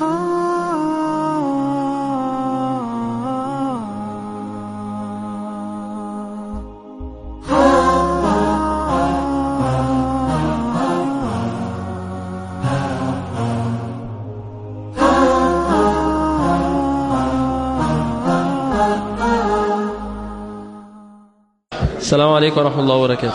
السلام عليكم ورحمة الله وبركاته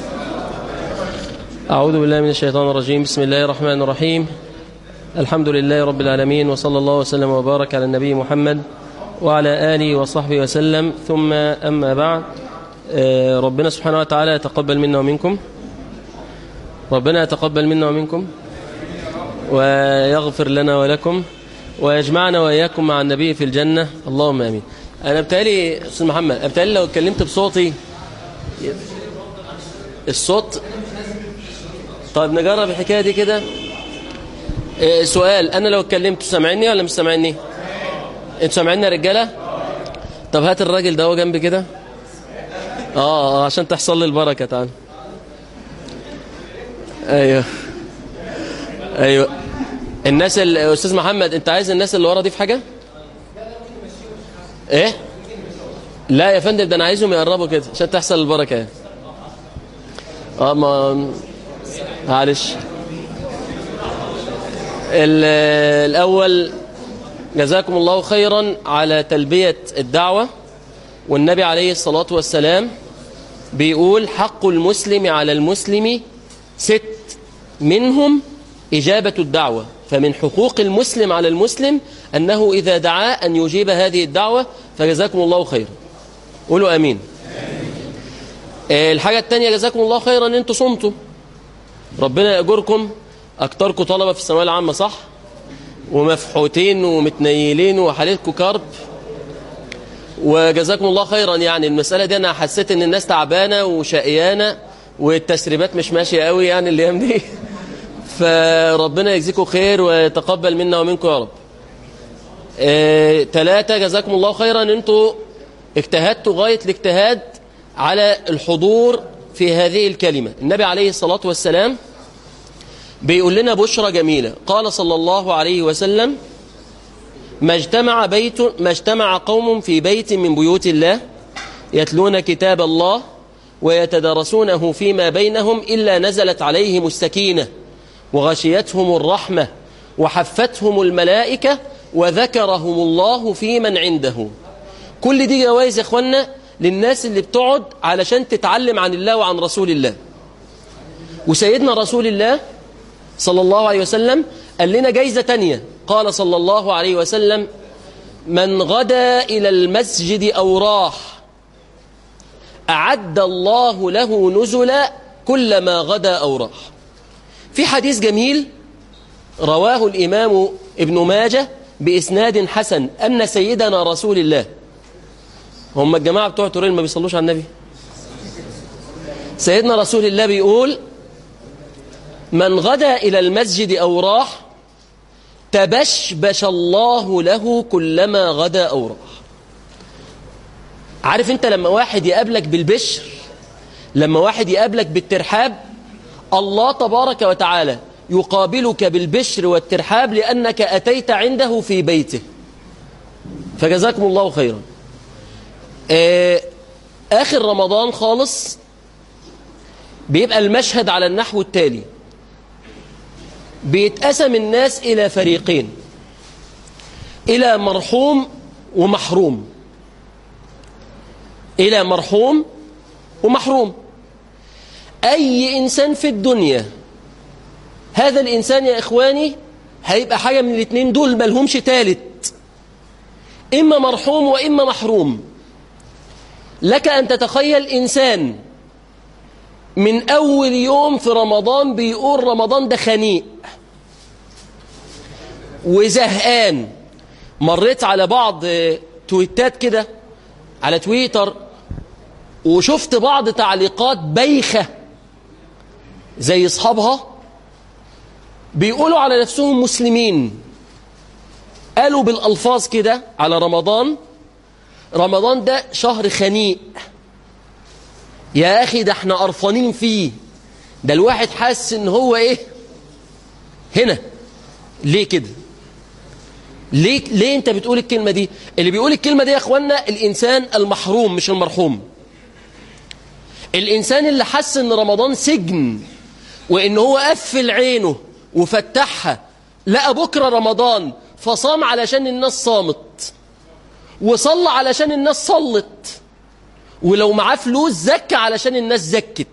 أعوذ بالله من الشيطان الرجيم بسم الله الرحمن الرحيم الحمد لله رب العالمين وصلى الله وسلم وبارك على النبي محمد وعلى آله وصحبه وسلم ثم أما بعد آه، ربنا سبحانه وتعالى يتقبل منا ومنكم ربنا يتقبل منا ومنكم ويغفر لنا ولكم ويجمعنا وإياكم مع النبي في الجنة اللهم آمين أنا بتالي أستاذ محمد أنا بتالي لو اتكلمت بصوتي الصوت طيب نجرب الحكاية دي كده إيه، سؤال أنا لو اتكلمت سامعني ولا مش سامعني انتوا سامعيني يا رجالة طب هات الراجل ده هو جنبي كده اه آه، عشان تحصل لي البركة تعال ايوه ايوه الناس ال- استاذ محمد انت عايز الناس اللي ورا دي في حاجة ايه لا يا فندم ده انا عايزهم يقربوا كده عشان تحصل البركة يعني. اه ما معلش ال- الأول جزاكم الله خيرا على تلبية الدعوة والنبي عليه الصلاة والسلام بيقول حق المسلم على المسلم ست منهم إجابة الدعوة فمن حقوق المسلم على المسلم أنه إذا دعا أن يجيب هذه الدعوة فجزاكم الله خيرا قولوا أمين آه، الحاجة التانية جزاكم الله خيرا أن أنتوا صمتوا ربنا يأجركم أكتركم طلبة في الثانوية العامة صح ومفحوتين ومتنيلين وحالتكم كرب وجزاكم الله خيرا يعني المسألة دي أنا حسيت أن الناس تعبانة وشقيانة والتسريبات مش ماشية قوي يعني الأيام دي فربنا يجزيكم خير ويتقبل منا ومنكم يا رب آه، ثلاثة جزاكم الله خيرا أنتوا اجتهدتوا غاية الاجتهاد على الحضور في هذه الكلمة النبي عليه الصلاة والسلام بيقول لنا بشرى جميلة قال صلى الله عليه وسلم ما اجتمع بيت ما اجتمع قوم في بيت من بيوت الله يتلون كتاب الله ويتدارسونه فيما بينهم إلا نزلت عليهم السكينة وغشيتهم الرحمة وحفتهم الملائكة وذكرهم الله في من عنده كل دي جوائز يا اخوانا للناس اللي بتقعد علشان تتعلم عن الله وعن رسول الله وسيدنا رسول الله صلى الله عليه وسلم قال لنا جايزة تانية قال صلى الله عليه وسلم من غدا إلى المسجد أو راح أعد الله له نزلا كلما غدا أو راح في حديث جميل رواه الإمام ابن ماجه بإسناد حسن أن سيدنا رسول الله هم الجماعة بتوع تورين ما بيصلوش على النبي سيدنا رسول الله بيقول من غدا إلى المسجد أو راح تبشبش الله له كلما غدا أو راح عارف انت لما واحد يقابلك بالبشر لما واحد يقابلك بالترحاب الله تبارك وتعالى يقابلك بالبشر والترحاب لأنك أتيت عنده في بيته فجزاكم الله خيرا آه، آخر رمضان خالص بيبقى المشهد على النحو التالي بيتقسم الناس إلى فريقين إلى مرحوم ومحروم إلى مرحوم ومحروم أي إنسان في الدنيا هذا الإنسان يا إخواني هيبقى حاجة من الاثنين دول ملهمش تالت إما مرحوم وإما محروم لك أن تتخيل إنسان من أول يوم في رمضان بيقول رمضان ده خنيق وزهقان مريت على بعض تويتات كده على تويتر وشفت بعض تعليقات بايخة زي أصحابها بيقولوا على نفسهم مسلمين قالوا بالألفاظ كده على رمضان رمضان ده شهر خنيق يا أخي ده احنا قرفانين فيه ده الواحد حاسس ان هو ايه هنا ليه كده ليه, ليه انت بتقول الكلمة دي اللي بيقول الكلمة دي يا اخوانا الانسان المحروم مش المرحوم الانسان اللي حس ان رمضان سجن وان هو قفل عينه وفتحها لقى بكرة رمضان فصام علشان الناس صامت وصلى علشان الناس صلت ولو معاه فلوس زكى علشان الناس زكت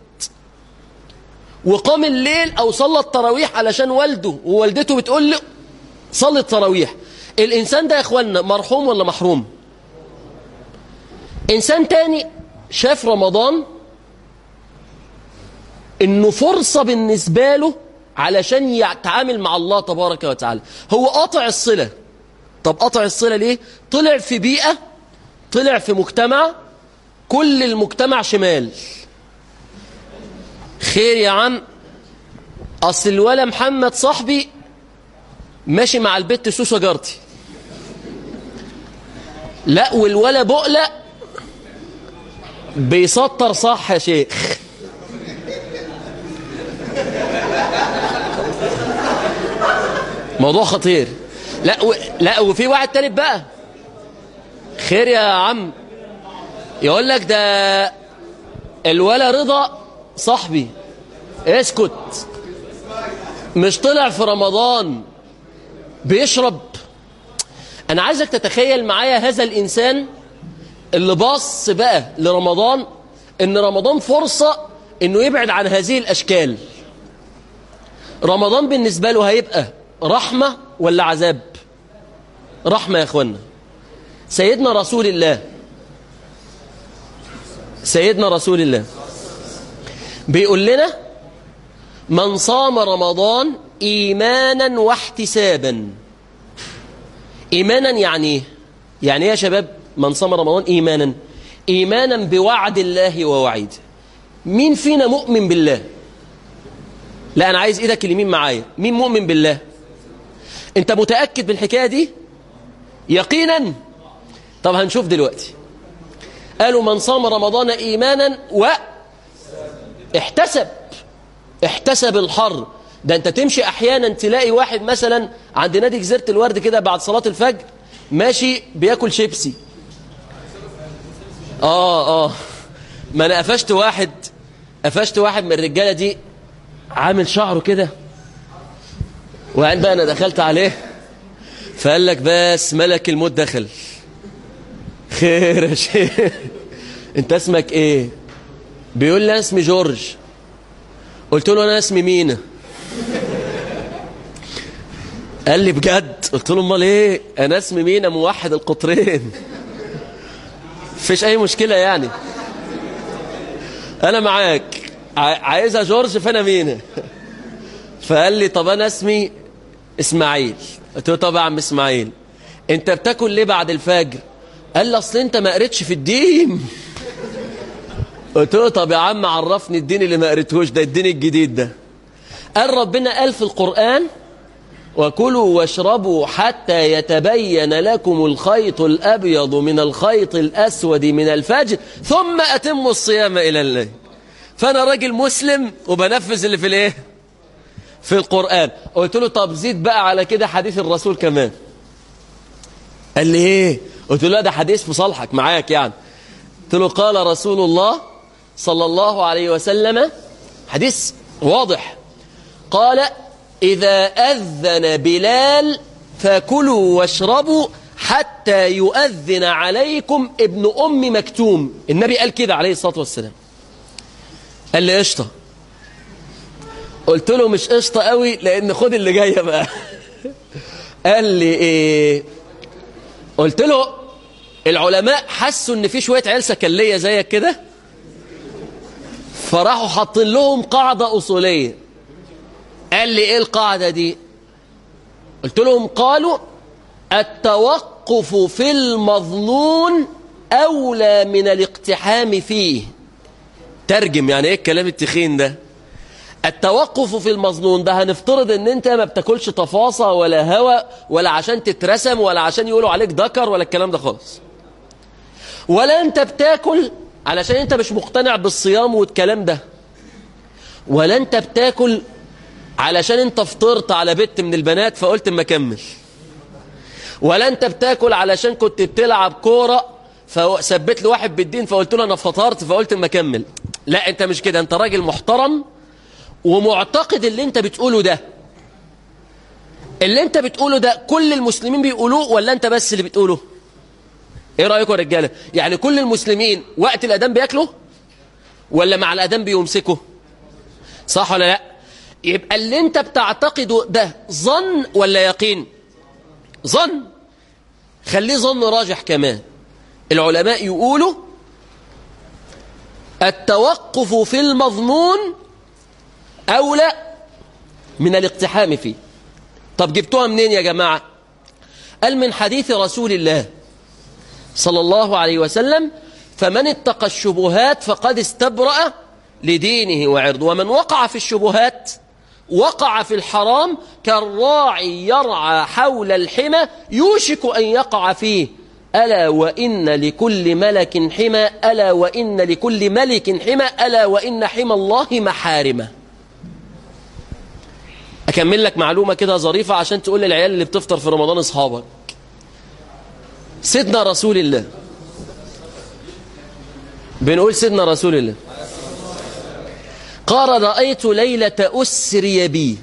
وقام الليل او صلى التراويح علشان والده ووالدته بتقول له صلي التراويح الانسان ده يا اخوانا مرحوم ولا محروم انسان تاني شاف رمضان انه فرصة بالنسبة له علشان يتعامل مع الله تبارك وتعالى هو قاطع الصلة طب قطع الصلة ليه طلع في بيئة طلع في مجتمع كل المجتمع شمال خير يا عم اصل الولا محمد صاحبي ماشي مع البت سوسة جارتي لا والولا بقلة بيسطر صح يا شيخ موضوع خطير لا و... لا وفي واحد تالت بقى خير يا عم يقول لك ده الولا رضا صاحبي اسكت مش طلع في رمضان بيشرب انا عايزك تتخيل معايا هذا الانسان اللي باص بقى لرمضان ان رمضان فرصة انه يبعد عن هذه الاشكال رمضان بالنسبة له هيبقى رحمة ولا عذاب رحمة يا اخوانا سيدنا رسول الله سيدنا رسول الله بيقول لنا من صام رمضان إيمانا واحتسابا إيمانا يعني ايه يعني ايه يا شباب من صام رمضان إيمانا إيمانا بوعد الله ووعيده مين فينا مؤمن بالله لا أنا عايز إيدك اليمين معايا مين مؤمن بالله أنت متأكد بالحكاية دي يقينا طب هنشوف دلوقتي قالوا من صام رمضان إيمانا و احتسب احتسب الحر ده انت تمشي احيانا تلاقي واحد مثلا عند نادي جزيرة الورد كده بعد صلاة الفجر ماشي بياكل شيبسي اه اه ما انا قفشت واحد قفشت واحد من الرجالة دي عامل شعره كده وعند بقى انا دخلت عليه فقال لك بس ملك الموت دخل خير يا شيخ انت اسمك ايه بيقول لي اسمي جورج قلت له انا اسمي مينا قال لي بجد قلت له امال ايه انا اسمي مينا موحد القطرين فيش اي مشكله يعني انا معاك عايزها جورج فانا مينا فقال لي طب انا اسمي اسماعيل قلت له طب يا عم اسماعيل انت بتاكل ليه بعد الفجر قال لي اصل انت ما قريتش في الدين قلت له طب يا عم عرفني الدين اللي ما قريتهوش ده الدين الجديد ده قال ربنا قال في القرآن وكلوا واشربوا حتى يتبين لكم الخيط الأبيض من الخيط الأسود من الفجر ثم أتموا الصيام إلى الليل فأنا راجل مسلم وبنفذ اللي في الايه في القرآن قلت له طب زيد بقى على كده حديث الرسول كمان قال لي ايه قلت له لا ده حديث في صالحك معاك يعني قلت له قال رسول الله صلى الله عليه وسلم حديث واضح قال إذا أذن بلال فكلوا واشربوا حتى يؤذن عليكم ابن أم مكتوم النبي قال كده عليه الصلاة والسلام قال لي قشطة قلت له مش قشطة قوي لأن خد اللي جاية بقى قال لي إيه قلت له العلماء حسوا ان في شوية عيال سكلية زيك كده فراحوا حاطين لهم قاعدة أصولية قال لي ايه القاعدة دي قلت لهم قالوا التوقف في المظنون أولى من الاقتحام فيه ترجم يعني ايه الكلام التخين ده التوقف في المظنون ده هنفترض ان انت ما بتاكلش تفاصة ولا هوا ولا عشان تترسم ولا عشان يقولوا عليك ذكر ولا الكلام ده خالص ولا انت بتاكل علشان انت مش مقتنع بالصيام والكلام ده ولا انت بتاكل علشان انت فطرت على بنت من البنات فقلت اما اكمل ولا انت بتاكل علشان كنت بتلعب كورة فثبت لي واحد بالدين فقلت له انا فطرت فقلت ما اكمل لا انت مش كده انت راجل محترم ومعتقد اللي انت بتقوله ده اللي انت بتقوله ده كل المسلمين بيقولوه ولا انت بس اللي بتقوله ايه رأيكم يا رجالة يعني كل المسلمين وقت الأذان بياكلوا ولا مع الأذان بيمسكوا صح ولا لا يبقى اللي انت بتعتقده ده ظن ولا يقين ظن خليه ظن راجح كمان العلماء يقولوا التوقف في المظنون أولى من الاقتحام فيه طب جبتوها منين يا جماعة قال من حديث رسول الله صلى الله عليه وسلم فمن اتقى الشبهات فقد استبرأ لدينه وعرضه ومن وقع في الشبهات وقع في الحرام كالراعي يرعى حول الحمى يوشك أن يقع فيه ألا وإن لكل ملك حمى ألا وإن لكل ملك حمى ألا وإن حمى الله محارمه أكمل لك معلومة كده ظريفة عشان تقول للعيال اللي بتفطر في رمضان أصحابك سيدنا رسول الله بنقول سيدنا رسول الله قال رأيت ليلة أسري بي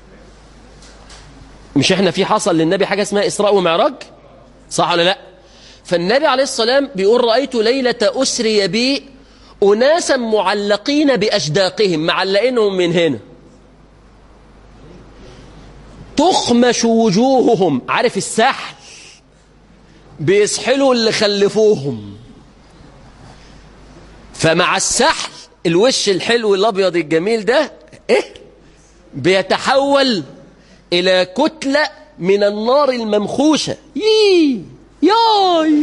مش احنا في حصل للنبي حاجة اسمها إسراء ومعراج صح ولا لا فالنبي عليه السلام بيقول رأيت ليلة أسري بي أناسا معلقين بأشداقهم معلقينهم من هنا تخمش وجوههم عارف السحل بيسحلوا اللي خلفوهم فمع السحل الوش الحلو الابيض الجميل ده ايه بيتحول الى كتلة من النار الممخوشة يي ياي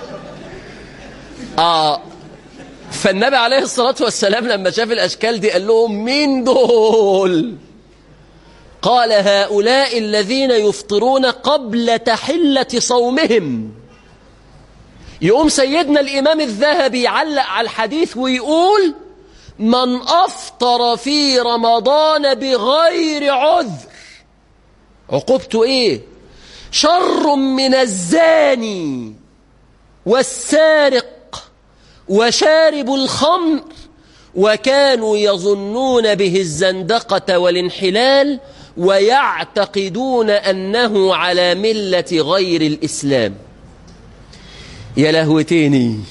اه فالنبي عليه الصلاة والسلام لما شاف الأشكال دي قال لهم مين دول قال هؤلاء الذين يفطرون قبل تحلة صومهم يقوم سيدنا الإمام الذهبي يعلق على الحديث ويقول من أفطر في رمضان بغير عذر عقوبته إيه شر من الزاني والسارق وشارب الخمر وكانوا يظنون به الزندقة والانحلال ويعتقدون أنه على ملة غير الإسلام يا لهوتيني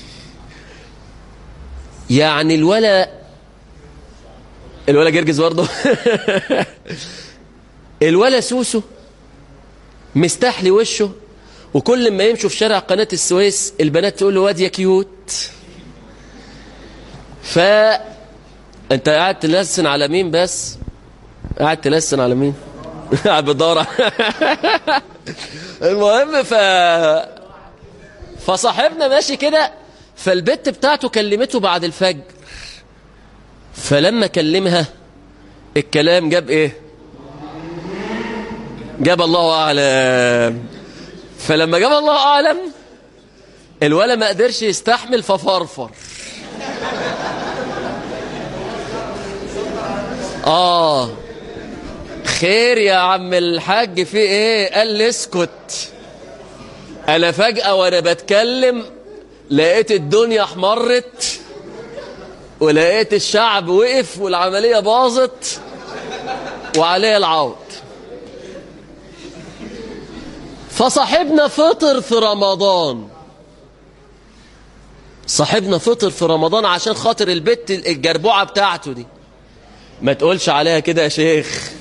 يعني الولا الولا جرجز برضه الولا سوسو مستحلي وشه وكل ما يمشوا في شارع قناة السويس البنات تقول له واد يا كيوت ف انت قاعد تلسن على مين بس قاعد تلسن على مين قاعد بتدور المهم ف فصاحبنا ماشي كده فالبت بتاعته كلمته بعد الفجر فلما كلمها الكلام جاب ايه جاب الله اعلم فلما جاب الله اعلم الولا ما قدرش يستحمل ففرفر اه خير يا عم الحاج في ايه قال لي اسكت انا فجأة وانا بتكلم لقيت الدنيا احمرت ولقيت الشعب وقف والعملية باظت وعليه العوض فصاحبنا فطر في رمضان صاحبنا فطر في رمضان عشان خاطر البت الجربوعة بتاعته دي ما تقولش عليها كده يا شيخ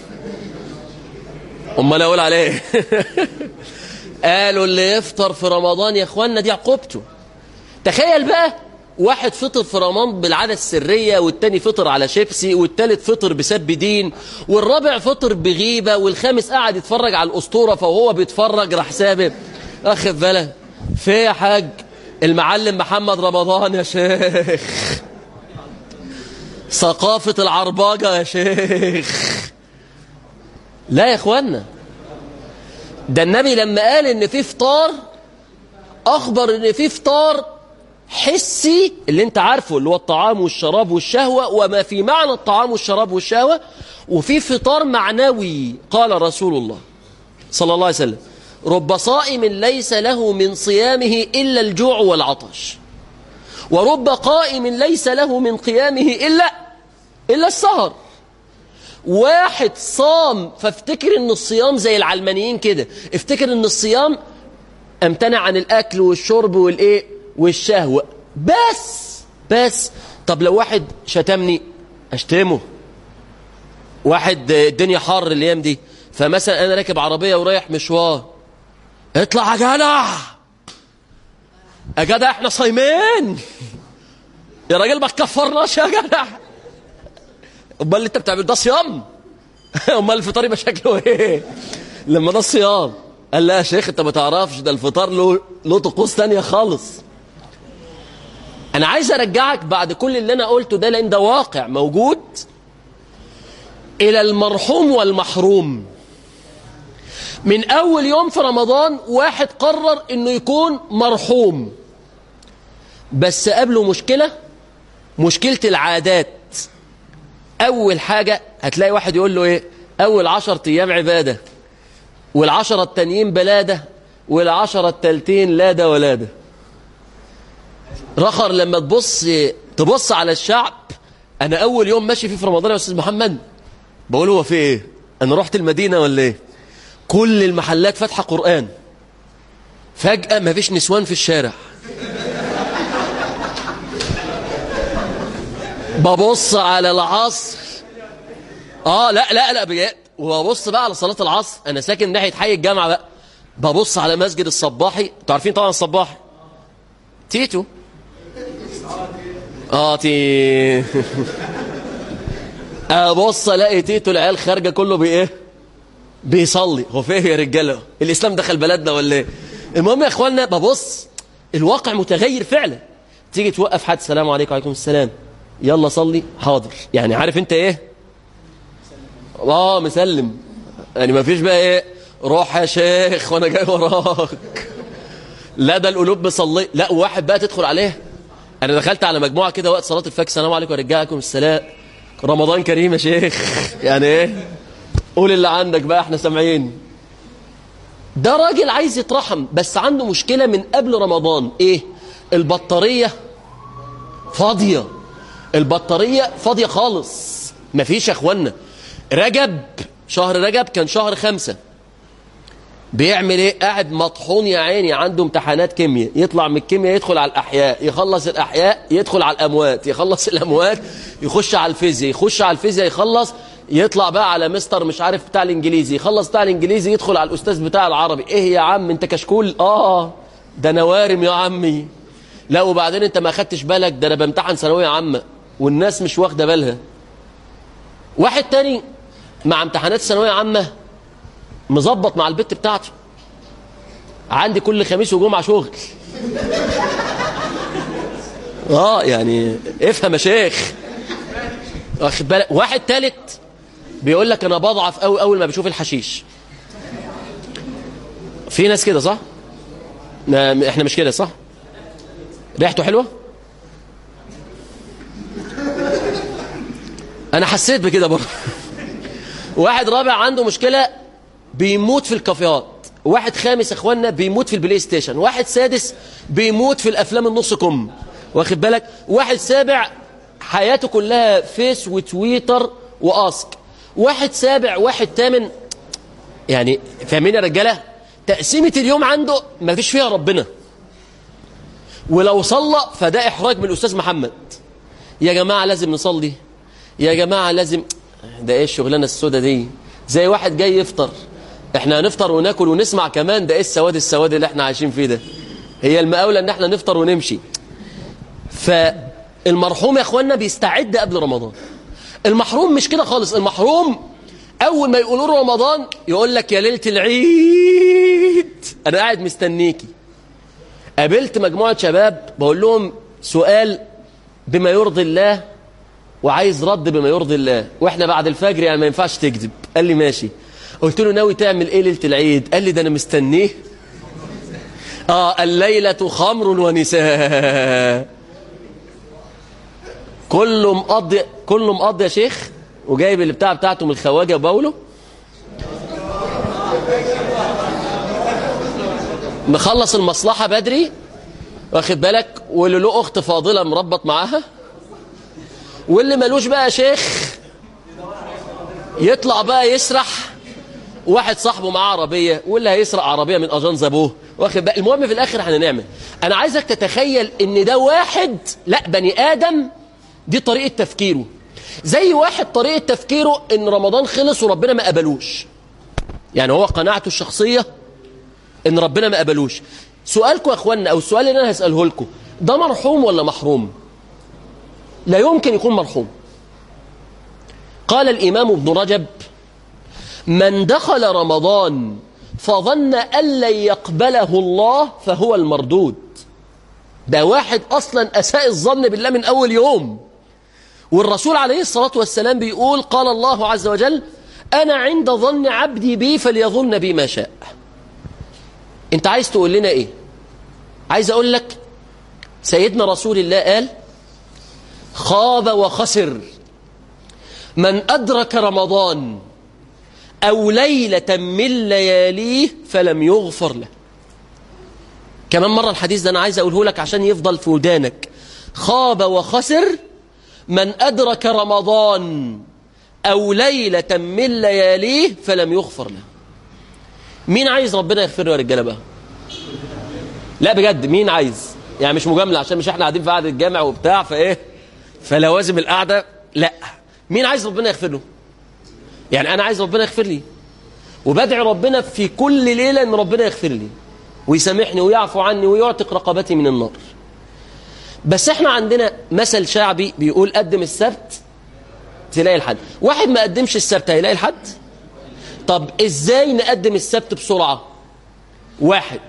امال اقول عليه قالوا اللي يفطر في رمضان يا اخوانا دي عقوبته تخيل بقى واحد فطر في رمضان بالعادة السرية والتاني فطر على شيبسي والتالت فطر بسب دين والرابع فطر بغيبة والخامس قاعد يتفرج على الأسطورة فهو بيتفرج راح سابق أخف بالك في يا حاج المعلم محمد رمضان يا شيخ ثقافة العرباجة يا شيخ لا يا اخوانا ده النبي لما قال ان في فطار اخبر ان في فطار حسي اللي انت عارفه اللي هو الطعام والشراب والشهوة وما في معنى الطعام والشراب والشهوة وفي فطار معنوي قال رسول الله صلى الله عليه وسلم رب صائم ليس له من صيامه إلا الجوع والعطش ورب قائم ليس له من قيامه إلا إلا السهر واحد صام فافتكر ان الصيام زي العلمانيين كده افتكر ان الصيام امتنع عن الاكل والشرب والايه والشهوة بس بس طب لو واحد شتمني اشتمه واحد الدنيا حر الايام دي فمثلا انا راكب عربية ورايح مشوار اطلع يا جدع يا جدع احنا صايمين يا راجل ما تكفرناش يا جدع امال اللي انت بتعمل ده صيام امال الفطار يبقى شكله ايه لما ده الصيام قال لا يا شيخ انت ما تعرفش ده الفطار له له طقوس ثانيه خالص انا عايز ارجعك بعد كل اللي انا قلته ده لان ده واقع موجود الى المرحوم والمحروم من اول يوم في رمضان واحد قرر انه يكون مرحوم بس قابله مشكله مشكله العادات أول حاجة هتلاقي واحد يقول له إيه أول عشر أيام عبادة والعشرة التانيين بلادة والعشرة التالتين لا ده ولا ده رخر لما تبص تبص على الشعب أنا أول يوم ماشي فيه في رمضان يا أستاذ محمد بقول هو في إيه أنا رحت المدينة ولا إيه كل المحلات فاتحة قرآن فجأة ما فيش نسوان في الشارع ببص على العصر اه لا لا لا بجد وببص بقى على صلاة العصر انا ساكن ناحية حي الجامعة بقى ببص على مسجد الصباحي انتوا عارفين طبعا الصباحي تيتو اه تي ابص الاقي تيتو العيال خارجه كله بايه بيصلي هو فيه يا رجاله الاسلام دخل بلدنا ولا ايه المهم يا اخوانا ببص الواقع متغير فعلا تيجي توقف حد السلام عليكم وعليكم السلام يلا صلي حاضر يعني عارف انت ايه اه مسلم يعني ما فيش بقى ايه روح يا شيخ وانا جاي وراك لا ده القلوب مصلي لا واحد بقى تدخل عليه انا دخلت على مجموعه كده وقت صلاه الفجر السلام عليكم ورجعكم السلام رمضان كريم يا شيخ يعني ايه قول اللي عندك بقى احنا سامعين ده راجل عايز يترحم بس عنده مشكله من قبل رمضان ايه البطاريه فاضيه البطارية فاضية خالص مفيش يا اخوانا رجب شهر رجب كان شهر خمسة بيعمل ايه قاعد مطحون يا عيني عنده امتحانات كيمياء يطلع من الكيمياء يدخل على الاحياء يخلص الاحياء يدخل على الاموات يخلص الاموات يخش على الفيزياء يخش على الفيزياء يخلص يطلع بقى على مستر مش عارف بتاع الانجليزي يخلص بتاع الانجليزي يدخل على الاستاذ بتاع العربي ايه يا عم انت كشكول اه ده نوارم يا عمي لا وبعدين انت ما خدتش بالك ده انا بامتحن ثانويه عامه والناس مش واخده بالها واحد تاني مع امتحانات ثانويه عامه مظبط مع البت بتاعته عندي كل خميس وجمعه شغل اه يعني افهم يا شيخ واخد بالك واحد تالت بيقول لك انا بضعف قوي اول ما بشوف الحشيش في ناس كده صح ما احنا مش كده صح ريحته حلوه انا حسيت بكده برضه واحد رابع عنده مشكله بيموت في الكافيهات واحد خامس اخوانا بيموت في البلاي ستيشن واحد سادس بيموت في الافلام النص كم واخد بالك واحد سابع حياته كلها فيس وتويتر واسك واحد سابع واحد تامن يعني فاهمين يا رجاله تقسيمه اليوم عنده ما فيش فيها ربنا ولو صلى فده احراج من الاستاذ محمد يا جماعه لازم نصلي يا جماعه لازم ده ايه الشغلانه السوداء دي زي واحد جاي يفطر احنا هنفطر وناكل ونسمع كمان ده ايه السواد السواد اللي احنا عايشين فيه ده هي المقاولة ان احنا نفطر ونمشي فالمرحوم يا اخوانا بيستعد قبل رمضان المحروم مش كده خالص المحروم اول ما يقولوا رمضان يقول لك يا ليله العيد انا قاعد مستنيكي قابلت مجموعه شباب بقول لهم سؤال بما يرضي الله وعايز رد بما يرضي الله واحنا بعد الفجر يعني ما ينفعش تكذب قال لي ماشي قلت له ناوي تعمل ايه ليله العيد قال لي ده انا مستنيه اه الليله خمر ونساء كله مقضي كله مقضي يا شيخ وجايب اللي بتاع بتاعته من الخواجه باولو مخلص المصلحة بدري واخد بالك واللي له أخت فاضلة مربط معاها واللي ملوش بقى شيخ يطلع بقى يسرح واحد صاحبه معاه عربية واللي هيسرق عربية من أجانز أبوه واخد بقى المهم في الآخر هنعمل أنا عايزك تتخيل إن ده واحد لا بني آدم دي طريقة تفكيره زي واحد طريقة تفكيره إن رمضان خلص وربنا ما قبلوش يعني هو قناعته الشخصية إن ربنا ما قبلوش سؤالكم يا أخوانا أو السؤال اللي أنا هسأله لكم ده مرحوم ولا محروم لا يمكن يكون مرحوم قال الإمام ابن رجب من دخل رمضان فظن أن لن يقبله الله فهو المردود ده واحد أصلا أساء الظن بالله من أول يوم والرسول عليه الصلاة والسلام بيقول قال الله عز وجل أنا عند ظن عبدي بي فليظن بي ما شاء انت عايز تقول لنا ايه عايز اقول لك سيدنا رسول الله قال خاب وخسر من أدرك رمضان أو ليلة من لياليه فلم يغفر له كمان مرة الحديث ده أنا عايز أقوله لك عشان يفضل في ودانك خاب وخسر من أدرك رمضان أو ليلة من لياليه فلم يغفر له مين عايز ربنا يغفر له يا رجالة بقى لا بجد مين عايز يعني مش مجاملة عشان مش احنا قاعدين في قعدة الجامع وبتاع فايه فلوازم القعدة لا مين عايز ربنا يغفر له يعني انا عايز ربنا يغفر لي وبدعي ربنا في كل ليلة ان ربنا يغفر لي ويسامحني ويعفو عني ويعتق رقبتي من النار بس احنا عندنا مثل شعبي بيقول قدم السبت تلاقي الحد واحد ما قدمش السبت هيلاقي الحد طب ازاي نقدم السبت بسرعة واحد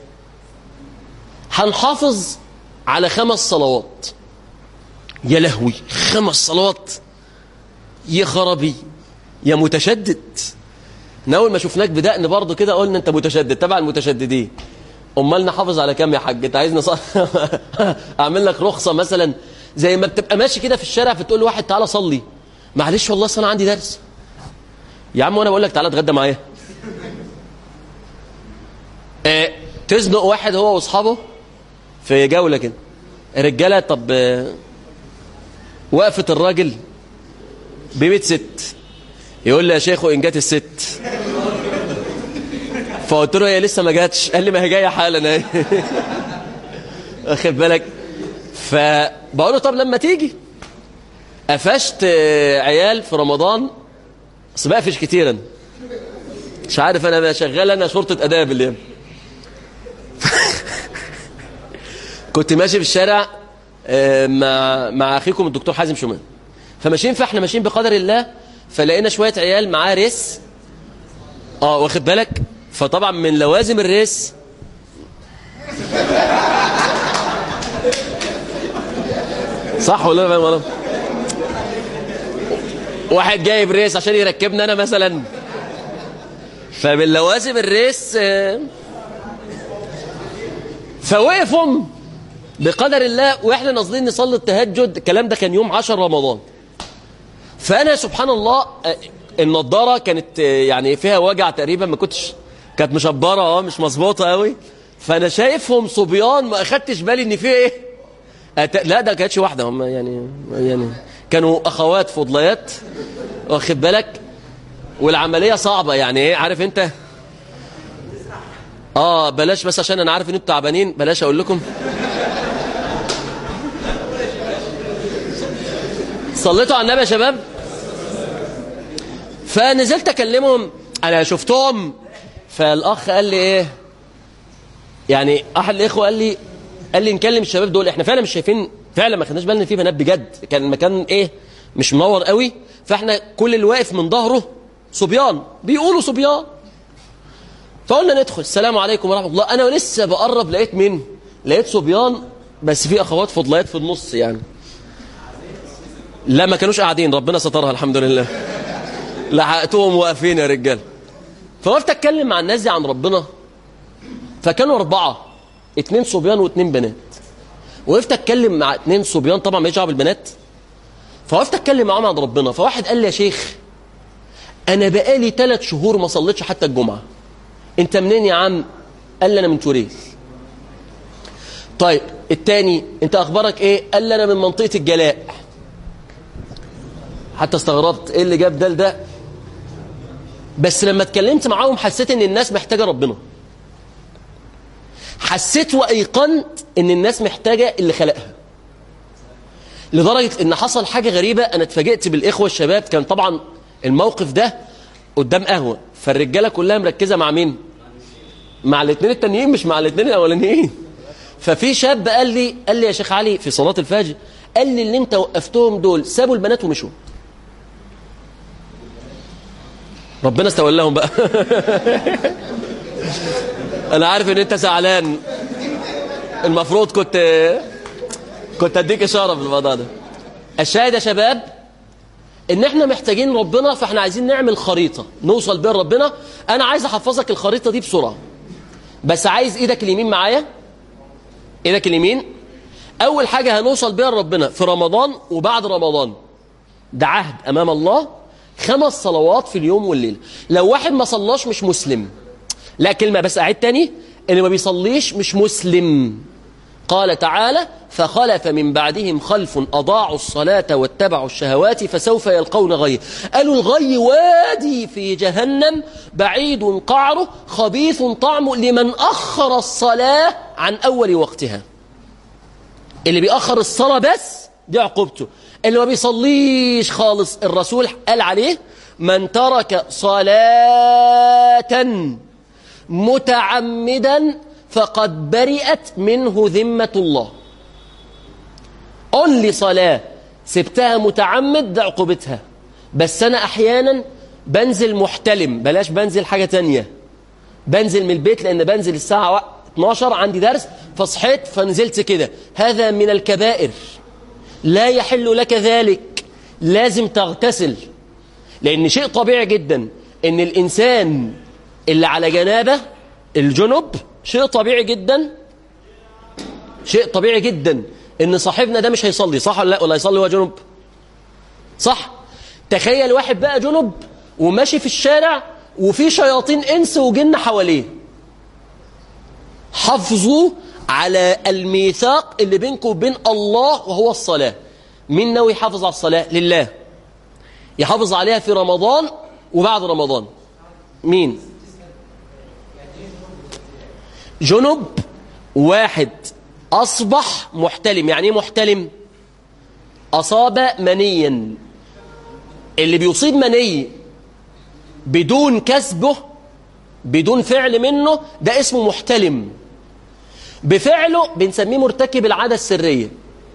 هنحافظ على خمس صلوات يا لهوي خمس صلوات يا خرابي يا متشدد احنا اول ما شفناك بدقن برضه كده قلنا انت متشدد تبع المتشددين امال نحافظ على كام يا حاج انت عايزني ص... اعمل لك رخصه مثلا زي ما بتبقى ماشي كده في الشارع فتقول لواحد تعالى صلي معلش والله اصل انا عندي درس يا عم وانا بقول لك تعالى اتغدى معايا اه تزنق واحد هو واصحابه في جوله كده رجاله طب اه وقفه الراجل ببيت ست يقول لي يا شيخ وإن جت الست فقلت له هي لسه ما جاتش قال لي ما هي جايه حالا اهي واخد بالك فبقول له طب لما تيجي قفشت عيال في رمضان بس بقفش كتيرا مش عارف انا شغال انا شرطه اداب اليوم كنت ماشي في الشارع مع مع اخيكم الدكتور حازم شومان فماشيين فاحنا ماشيين بقدر الله فلقينا شوية عيال معاه ريس اه واخد بالك فطبعا من لوازم الريس صح ولا لا ولا واحد جايب ريس عشان يركبنا انا مثلا فمن لوازم الريس فوقفهم بقدر الله واحنا نازلين نصلي التهجد الكلام ده كان يوم 10 رمضان فانا سبحان الله النضاره كانت يعني فيها وجع تقريبا ما كنتش كانت مشبره اه مش مظبوطه قوي فانا شايفهم صبيان ما اخدتش بالي ان في ايه أت... لا ده كانتش واحده هم يعني يعني كانوا اخوات فضليات واخد بالك والعمليه صعبه يعني ايه عارف انت اه بلاش بس عشان انا عارف ان انتوا تعبانين بلاش اقول لكم صليتوا على النبي يا شباب فنزلت اكلمهم انا شفتهم فالاخ قال لي ايه يعني احد الاخوه قال لي قال لي نكلم الشباب دول احنا فعلا مش شايفين فعلا ما خدناش بالنا ان في بنات بجد كان المكان ايه مش منور قوي فاحنا كل اللي واقف من ظهره صبيان بيقولوا صبيان فقلنا ندخل السلام عليكم ورحمه الله انا لسه بقرب لقيت مين لقيت صبيان بس في اخوات فضليات في النص يعني لا ما كانوش قاعدين ربنا سترها الحمد لله لحقتهم واقفين يا رجال فوقفت اتكلم مع الناس دي عن ربنا فكانوا اربعه اتنين صبيان واتنين بنات وقفت اتكلم مع اتنين صبيان طبعا ما دعوه بالبنات فوقفت اتكلم معاهم عن ربنا فواحد قال لي يا شيخ انا بقالي ثلاث شهور ما صليتش حتى الجمعه انت منين يا عم قال لي انا من توريل طيب التاني انت اخبارك ايه قال لي انا من منطقه الجلاء حتى استغربت ايه اللي جاب ده لده بس لما اتكلمت معاهم حسيت ان الناس محتاجه ربنا حسيت وايقنت ان الناس محتاجه اللي خلقها لدرجه ان حصل حاجه غريبه انا اتفاجئت بالاخوه الشباب كان طبعا الموقف ده قدام قهوه فالرجاله كلها مركزه مع مين مع الاثنين التانيين مش مع الاثنين الاولانيين ففي شاب قال لي قال لي يا شيخ علي في صلاه الفجر قال لي اللي انت وقفتهم دول سابوا البنات ومشوا ربنا استولاهم بقى انا عارف ان انت زعلان المفروض كنت كنت اديك اشاره في الموضوع ده الشاهد يا شباب ان احنا محتاجين ربنا فاحنا عايزين نعمل خريطه نوصل بيها لربنا انا عايز احفظك الخريطه دي بسرعه بس عايز ايدك اليمين معايا ايدك اليمين اول حاجه هنوصل بيها لربنا في رمضان وبعد رمضان ده عهد امام الله خمس صلوات في اليوم والليله لو واحد ما صلاش مش مسلم لا كلمه بس اعيد تاني اللي ما بيصليش مش مسلم قال تعالى فخلف من بعدهم خلف أضاعوا الصلاة واتبعوا الشهوات فسوف يلقون غي قالوا الغي وادي في جهنم بعيد قعره خبيث طعمه لمن أخر الصلاة عن أول وقتها اللي بيأخر الصلاة بس دي عقوبته اللي ما بيصليش خالص الرسول قال عليه من ترك صلاة متعمدا فقد برئت منه ذمة الله قل لي صلاة سبتها متعمد ده عقوبتها بس أنا أحيانا بنزل محتلم بلاش بنزل حاجة تانية بنزل من البيت لأن بنزل الساعة 12 عندي درس فصحيت فنزلت كده هذا من الكبائر لا يحل لك ذلك لازم تغتسل لأن شيء طبيعي جدا أن الإنسان اللي على جنابه الجنب شيء طبيعي جدا شيء طبيعي جدا ان صاحبنا ده مش هيصلي صح ولا لا ولا هيصلي وهو جنب صح تخيل واحد بقى جنب وماشي في الشارع وفي شياطين انس وجن حواليه حافظوا على الميثاق اللي بينكم وبين الله وهو الصلاة مين ناوي يحافظ على الصلاة لله يحافظ عليها في رمضان وبعد رمضان مين جنب واحد أصبح محتلم يعني ايه محتلم أصاب منيا اللي بيصيب مني بدون كسبه بدون فعل منه ده اسمه محتلم بفعله بنسميه مرتكب العادة السرية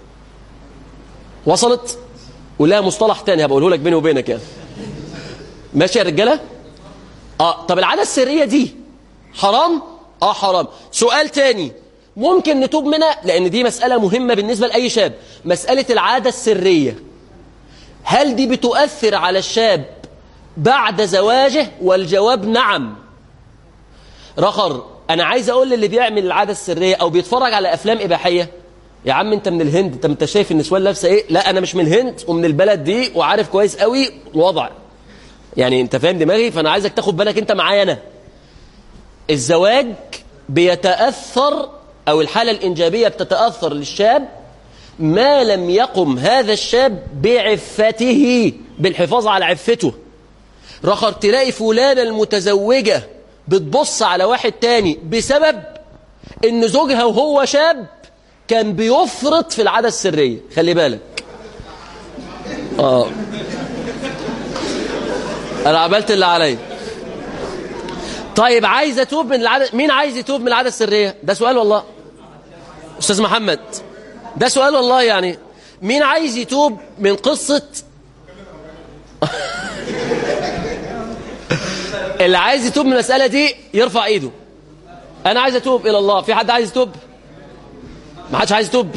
وصلت ولها مصطلح تاني هبقوله لك بيني وبينك يعني ماشي يا رجالة اه طب العادة السرية دي حرام اه حرام سؤال تاني ممكن نتوب منها لان دي مسألة مهمة بالنسبة لأي شاب مسألة العادة السرية هل دي بتؤثر على الشاب بعد زواجه والجواب نعم رخر انا عايز اقول للي بيعمل العادة السرية او بيتفرج على افلام اباحية يا عم انت من الهند انت انت شايف النسوان لابسه ايه لا انا مش من الهند ومن البلد دي وعارف كويس قوي الوضع يعني انت فاهم دماغي فانا عايزك تاخد بالك انت معايا انا الزواج بيتأثر أو الحالة الإنجابية بتتأثر للشاب ما لم يقم هذا الشاب بعفته بالحفاظ على عفته رخر تلاقي فلانة المتزوجة بتبص على واحد تاني بسبب ان زوجها وهو شاب كان بيفرط في العادة السرية خلي بالك اه انا عملت اللي عليا طيب عايز اتوب من العادة مين عايز يتوب من العادة السرية ده سؤال والله استاذ محمد ده سؤال والله يعني مين عايز يتوب من قصة اللي عايز يتوب من المسألة دي يرفع ايده انا عايز اتوب الى الله في حد عايز يتوب ما حدش عايز يتوب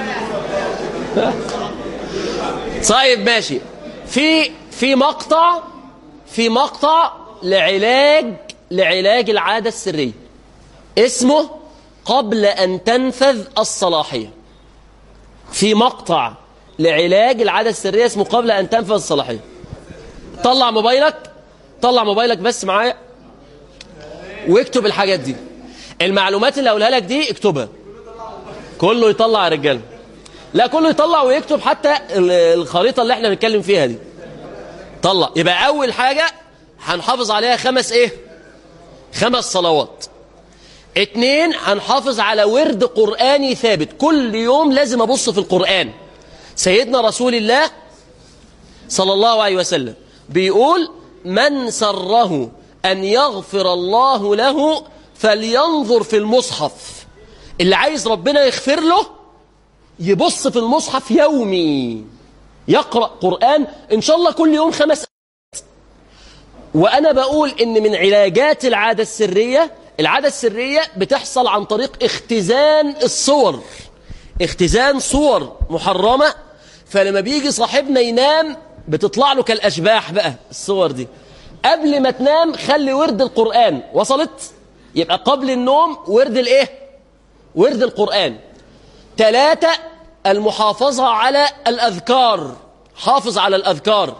طيب ماشي في في مقطع في مقطع لعلاج لعلاج العادة السرية اسمه قبل أن تنفذ الصلاحية في مقطع لعلاج العادة السرية اسمه قبل أن تنفذ الصلاحية طلع موبايلك طلع موبايلك بس معايا واكتب الحاجات دي المعلومات اللي هقولها لك دي اكتبها كله يطلع يا رجاله لا كله يطلع ويكتب حتى ال- الخريطه اللي احنا بنتكلم فيها دي طلع يبقى اول حاجه هنحافظ عليها خمس ايه خمس صلوات اتنين هنحافظ على ورد قرآني ثابت كل يوم لازم ابص في القرآن سيدنا رسول الله صلى الله عليه وسلم بيقول من سره أن يغفر الله له فلينظر في المصحف اللي عايز ربنا يغفر له يبص في المصحف يومي يقرأ قرآن إن شاء الله كل يوم خمس وأنا بقول إن من علاجات العادة السرية العادة السرية بتحصل عن طريق اختزان الصور اختزان صور محرمة فلما بيجي صاحبنا ينام بتطلع له كالأشباح بقى الصور دي قبل ما تنام خلي ورد القرآن وصلت يبقى قبل النوم ورد الايه ورد القرآن ثلاثة المحافظة على الأذكار حافظ على الأذكار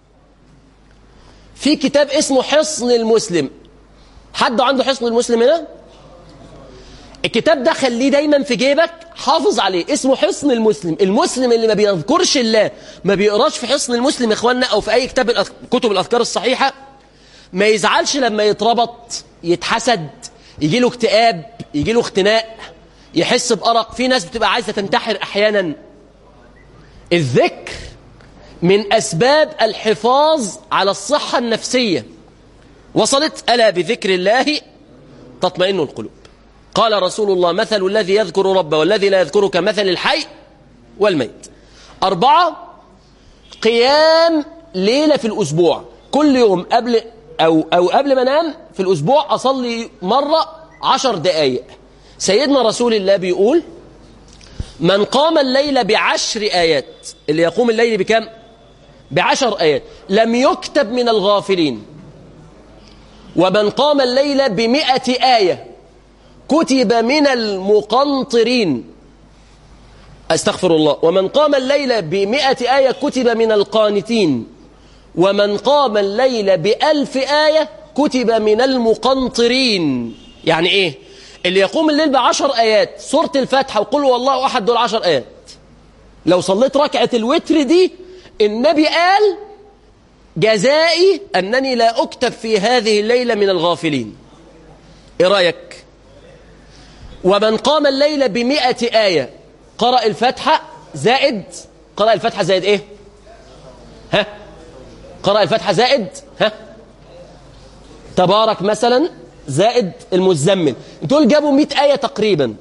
في كتاب اسمه حصن المسلم حد عنده حصن المسلم هنا الكتاب ده خليه دايما في جيبك حافظ عليه اسمه حصن المسلم المسلم اللي ما بيذكرش الله ما بيقراش في حصن المسلم يا اخوانا او في اي كتاب الأذ... كتب الاذكار الصحيحه ما يزعلش لما يتربط يتحسد يجي له اكتئاب يجي له اختناق يحس بأرق في ناس بتبقى عايزه تنتحر احيانا الذكر من اسباب الحفاظ على الصحه النفسيه وصلت الا بذكر الله تطمئن القلوب قال رسول الله مثل الذي يذكر ربه والذي لا يذكره كمثل الحي والميت أربعة قيام ليلة في الأسبوع كل يوم قبل أو, أو قبل ما انام في الأسبوع أصلي مرة عشر دقايق سيدنا رسول الله بيقول من قام الليل بعشر آيات اللي يقوم الليل بكم؟ بعشر آيات لم يكتب من الغافلين ومن قام الليل بمئة آية كتب من المقنطرين أستغفر الله ومن قام الليل بمئة آية كتب من القانتين ومن قام الليل بألف آية كتب من المقنطرين يعني إيه اللي يقوم الليل بعشر آيات سورة الفاتحة وقل هو الله أحد دول عشر آيات لو صليت ركعة الوتر دي النبي قال جزائي أنني لا أكتب في هذه الليلة من الغافلين إيه رأيك ومن قام الليل بمئة آية قرأ الفاتحة زائد قرأ الفاتحة زائد إيه ها قرأ الفاتحة زائد ها تبارك مثلا زائد المزمل دول جابوا مئة آية تقريبا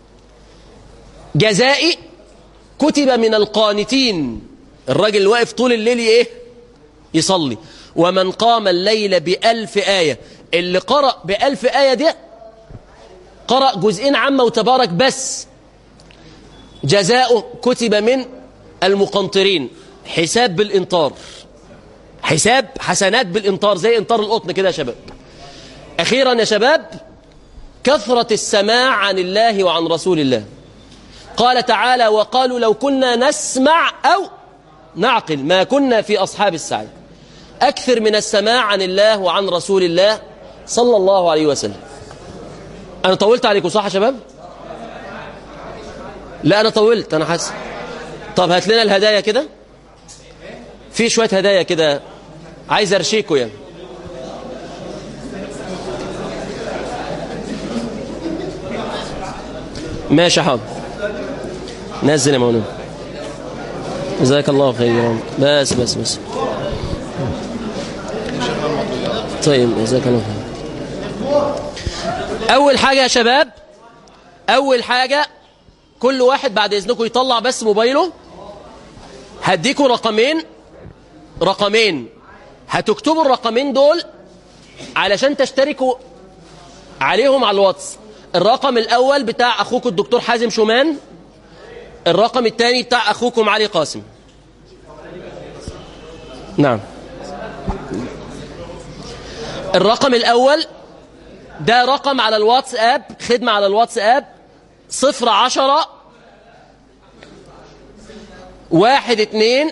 جزائي كتب من القانتين الراجل اللي واقف طول الليل ايه يصلي ومن قام الليل بألف آية اللي قرأ بألف آية دي قرأ جزئين عامة وتبارك بس جزاؤه كتب من المقنطرين حساب بالإنطار حساب حسنات بالإنطار زي إنطار القطن كده يا شباب أخيرا يا شباب كثرة السماع عن الله وعن رسول الله قال تعالى وقالوا لو كنا نسمع أو نعقل ما كنا في أصحاب السعيد أكثر من السماع عن الله وعن رسول الله صلى الله عليه وسلم أنا طولت عليكم صح يا شباب لا أنا طولت أنا حاسس طب هات لنا الهدايا كده في شوية هدايا كده عايز أرشيكوا يعني ماشي حاضر نزل يا مولانا جزاك الله خيرا بس بس بس طيب جزاك الله خير اول حاجه يا شباب اول حاجه كل واحد بعد اذنكم يطلع بس موبايله هديكم رقمين رقمين هتكتبوا الرقمين دول علشان تشتركوا عليهم على الواتس الرقم الاول بتاع اخوكم الدكتور حازم شومان الرقم الثاني بتاع اخوكم علي قاسم نعم الرقم الاول ده رقم على الواتساب خدمة على الواتساب صفر عشرة واحد اتنين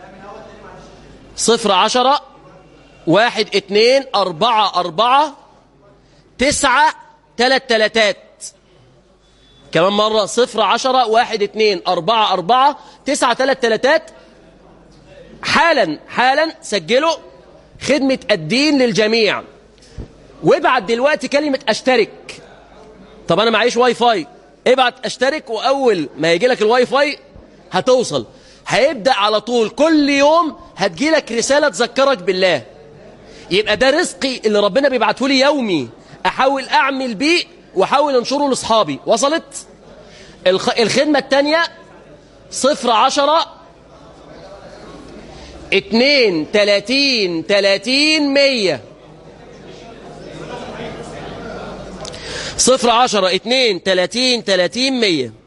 صفر عشرة واحد اتنين أربعة أربعة تسعة تلات تلاتات كمان مرة صفر عشرة واحد اتنين أربعة أربعة تسعة تلات تلاتات حالا حالا سجلوا خدمة الدين للجميع وابعت دلوقتي كلمة اشترك طب انا معيش واي فاي ابعت اشترك واول ما يجي لك الواي فاي هتوصل هيبدأ على طول كل يوم هتجي لك رسالة تذكرك بالله يبقى ده رزقي اللي ربنا بيبعته لي يومي احاول اعمل بيه واحاول انشره لاصحابي وصلت الخ... الخدمة التانية صفر عشرة اتنين تلاتين تلاتين مية صفر عشرة اتنين تلاتين تلاتين مية